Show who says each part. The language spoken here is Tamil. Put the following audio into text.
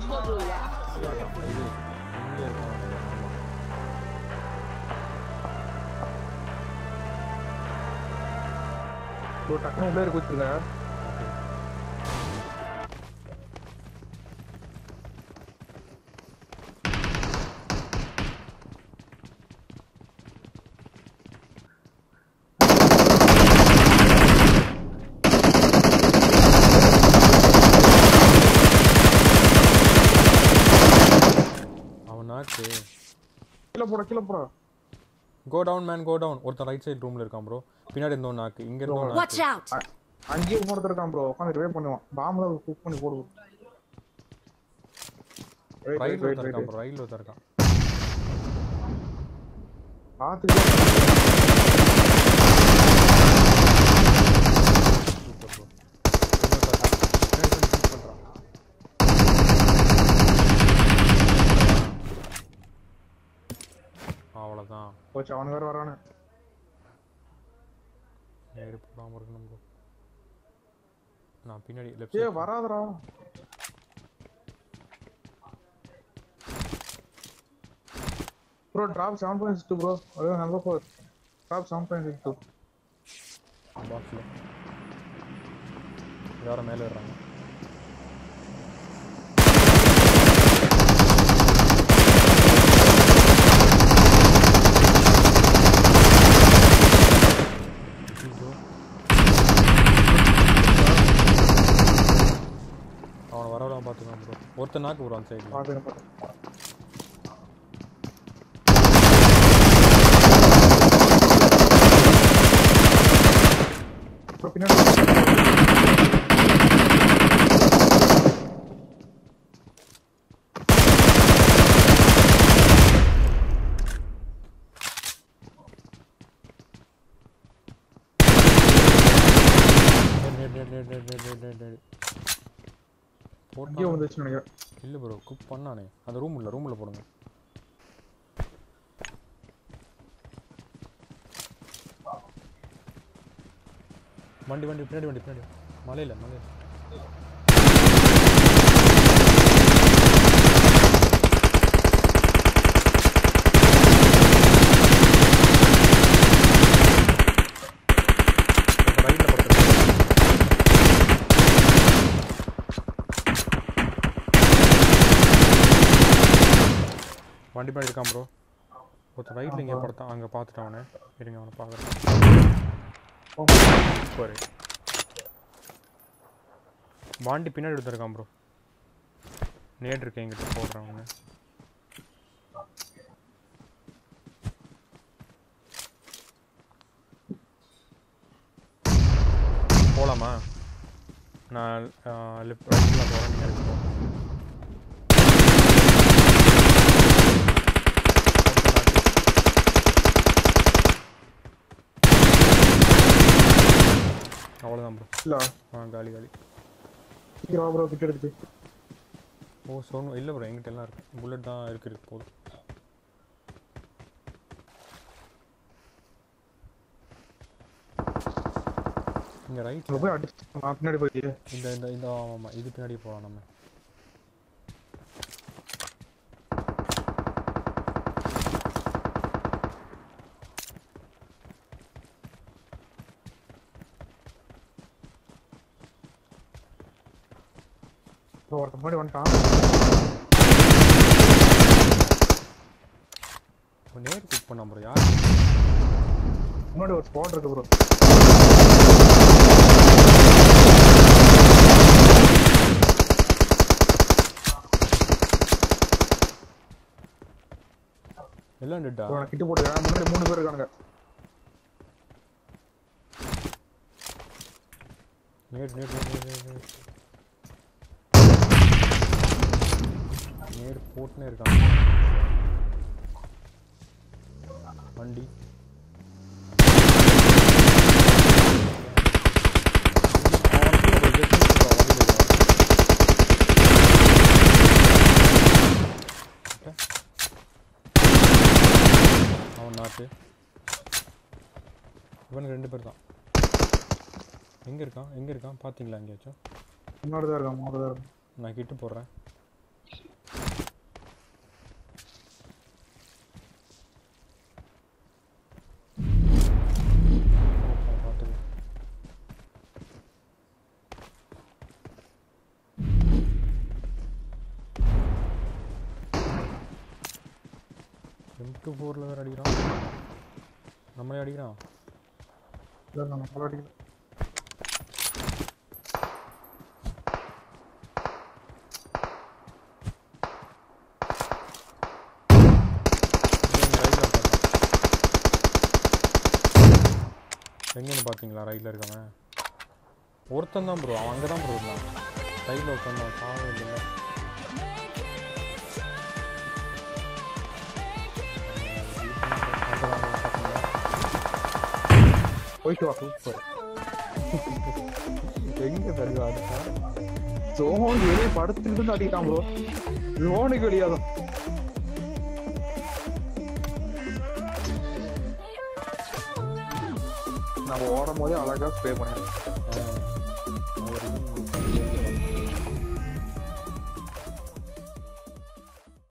Speaker 1: இது இங்கே இருக்கும் ஆமா.
Speaker 2: ப்ரோ டக்குனு உள்ளே இருக்கு வச்சிருங்க
Speaker 1: ஓகே அவன் நாக்கு
Speaker 2: கீழே போட கீழே போட
Speaker 1: go down man go down ஒருத்தன் ரைட் சைடு ரூம்ல இருக்கான் ப்ரோ பின்னாடி இருந்தோம் நாக்கு இங்க இருந்தோம்
Speaker 3: Watch
Speaker 1: நாக்கு
Speaker 3: out!
Speaker 2: அ- அங்கேயே இன்னொருத்தர் இருக்கான் ப்ரோ உட்காந்து ரிவே பண்ணுவான் பாம்புல குக் பண்ணி போடுவோம் ரைட்
Speaker 1: ரைட்ல
Speaker 2: ரைட்
Speaker 1: ஒருத்தன்
Speaker 2: ரைட்
Speaker 1: இருக்கான் ப்ரோ ரைட்ல ஒருத்தன் இருக்கான்
Speaker 2: பார்த்துக்கிட்டே
Speaker 1: சூப்பர் ப்ரோ பின்னாடி வந்து shoot பண்றான் அவ்வளோதான்
Speaker 2: போச்சு அவனு வேற வரானு
Speaker 1: நேரு போடாமல் இருக்கணும் ப்ரோ நான் பின்னாடி லெஃப்ட்
Speaker 2: ஏ வராதடா bro drop seven point six bro அதே number four drop seven point six two
Speaker 1: பாக்ஸில் வேற மேலே வர்றாங்க ஐயோ. அவனை வரவெல்லாம் பார்த்துக்கலாம் ப்ரோ ஒருத்தன் நாக்கு ப்ரோ அந்த சைடில்
Speaker 2: பார்த்துக்கிறேன் பார்த்துக்கிறேன் ப்ரோ பின்னாடி அங்கேயே
Speaker 1: போட்டான்
Speaker 2: வந்துச்சு நினைக்கிறேன்
Speaker 1: இல்லை ப்ரோ குக் பண்ணானே அந்த ரூம் இல்லை ரூமில் போடுங்க வண்டி வண்டி பின்னாடி வண்டி பின்னாடி மலையில் மலையில் ரைட்டில் படுத்துருக்கு வண்டி பின்னாடி இருக்கான் ப்ரோ ஒருத்தன் ரைட்டில் இங்கே படுத்தான் அங்கே பார்த்துட்டான் அவனை இருங்க அவனை பார்க்குறேன் சூப்பர் வாண்டி பின்னாடி எடுத்துருக்கான் ப்ரோ நேட் இருக்கு எங்கிட்ட போடுறான் அவனு போகலாமா நான் லெஃப்ட் ரைட்டில் போகிறேன் நீங்கள் இருக்கு போகிறேன் அவ்வளோதான் ப்ரோ
Speaker 2: இல்ல
Speaker 1: ஆ காலி காலி
Speaker 2: சீக்கிரம் ப்ரோ கிட்ட எடுத்து
Speaker 1: ஓ சொன்ன இல்லை ப்ரோ எங்கிட்ட எல்லாம் இருக்கு புல்லட் தான் இருக்கு இருக்கு போதும் இங்கே ரைட்டில்
Speaker 2: அங்க போய் அடிச்சு நான் பின்னாடி போய்
Speaker 1: இந்த இந்த இந்த ஆமாம் ஆமாம் இது பின்னாடி போகலாம் நம்ம
Speaker 2: ப்ரோ ஒருத்தன் முன்னாடி வந்துட்டான்
Speaker 1: இப்போ நேர் கிளிக் பண்ண ப்ரோ யார்
Speaker 2: முன்னாடி ஒரு ஸ்பாட் இருக்கு ப்ரோ
Speaker 1: எல்லாம் டெட்டா
Speaker 2: ப்ரோ நான் கிட்ட போட்டுக்கிறேன் முன்னாடி மூணு பேர் இருக்கானுங்க
Speaker 1: நேர் நேர் நேர் நேர் நேர் நேர் நேர் போட்டுனே இருக்காங்க வண்டி அவன் நாட்டு இவனுக்கு ரெண்டு பேர் தான் எங்கே இருக்கான் எங்கே இருக்கான் பார்த்தீங்களா எங்கேயாச்சும்
Speaker 2: முன்னாடி தான் இருக்கான் முன்னாடி தான் இருக்கான்
Speaker 1: நான் கிட்ட போடுறேன் எம் டூ ஃபோரில் வேறு அடிக்கிறான் நம்மளே அடிக்கிறான்
Speaker 2: இல்லை நான் நம்மள அடிக்கல
Speaker 1: எங்கேன்னு பார்த்தீங்களா ரைட்டில் இருக்கவன் ஒருத்தன் தான் ப்ரோ அவன் அங்கே தான் ப்ரோ இருந்தான் சைடில் ஒருத்தன் தான் சாவே இல்லை
Speaker 2: போயிட்டு வா
Speaker 1: சூப்பர் எங்கே தருவா அடுத்தா
Speaker 2: ஜோனுக்கு வெளியே படுத்துட்டு இருந்து அடிக்கிறான் ப்ரோ ஜோனுக்கு வெளியாதான் நம்ம ஓடும் போதே அழகா ஸ்ப்ரே பண்ணிடுறோம்
Speaker 1: ஆ, அவர்